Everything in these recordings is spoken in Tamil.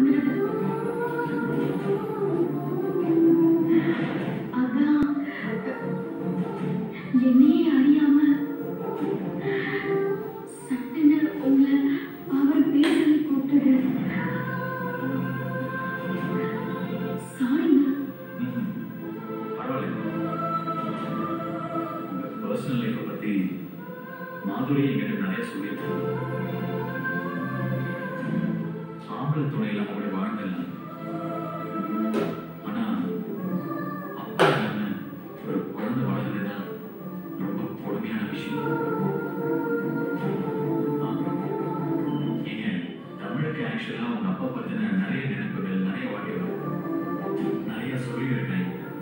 அதான் என்னையே அறியாம சட்டுன்னு உங்களை அவர் பேர் சொல்லி கூப்பிட்டது சாரிங்க ம்ஹும். பரவாயில்ல உங்க பர்சனல் லைஃப்பை பத்தி மாதுரி என்கிட்ட நிறைய சொல்லியிருக்காங்க ஆம்பளை துணை இல்லாம கூட வாழ்ந்துடலாம் ஆனா அப்பா இல்லாம ஒரு குழந்தை வாழ்றதுதான் ரொம்ப கொடுமையான விஷயம் ஆ. ஏங்க தமிழுக்கு ஆக்சுவலா உங்க அப்பா பத்தின நிறைய நினைப்புகள் நிறைய வாட்டி வரும் நிறைய சொல்லியிருக்கேன்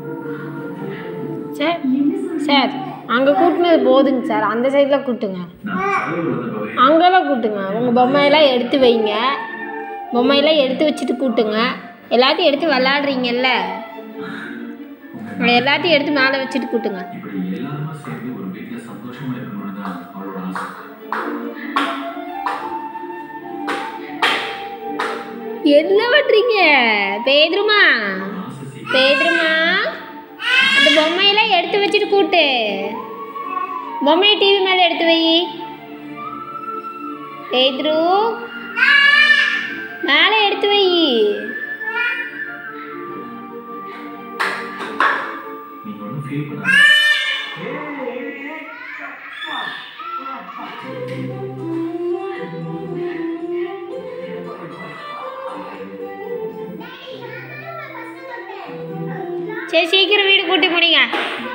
சார் என்ன சொல்றீங்க சார் அங்கே கூட்டினது போதுங்க சார் அந்த சைடில் கூட்டுங்க நான் கடவுள் வந்த பகை அங்கெல்லாம் கூட்டுங்க உங்கள் பொம்மையெல்லாம் எடுத்து வைங்க பொம்மையெல்லாம் எடுத்து வச்சுட்டு கூட்டுங்க எல்லாத்தையும் எடுத்து விளாட்றீங்கல்ல எல்லாத்தையும் எடுத்து மேலே வச்சுட்டு கூட்டுங்க இப்படி எல்லாருமா சேர்ந்து ஒரு வீட்டுல சந்தோஷமா இருக்கணும்னு தான் அவளோட ஆசை என்ன பண்ணுறீங்க பேதுருமா அவளோட ஆசை சீக்கிரம் பேதுருமா அந்த பொம்மையெல்லாம் எடுத்து வச்சுட்டு கூட்டு பொம்மையை டிவி மேலே எடுத்து வை பேதுரு மேலே எடுத்து வை நீங்க ஒன்றும் ஃபீல் பண்ணாத சரி சீக்கிரம் வீடு கூட்டி முடிங்க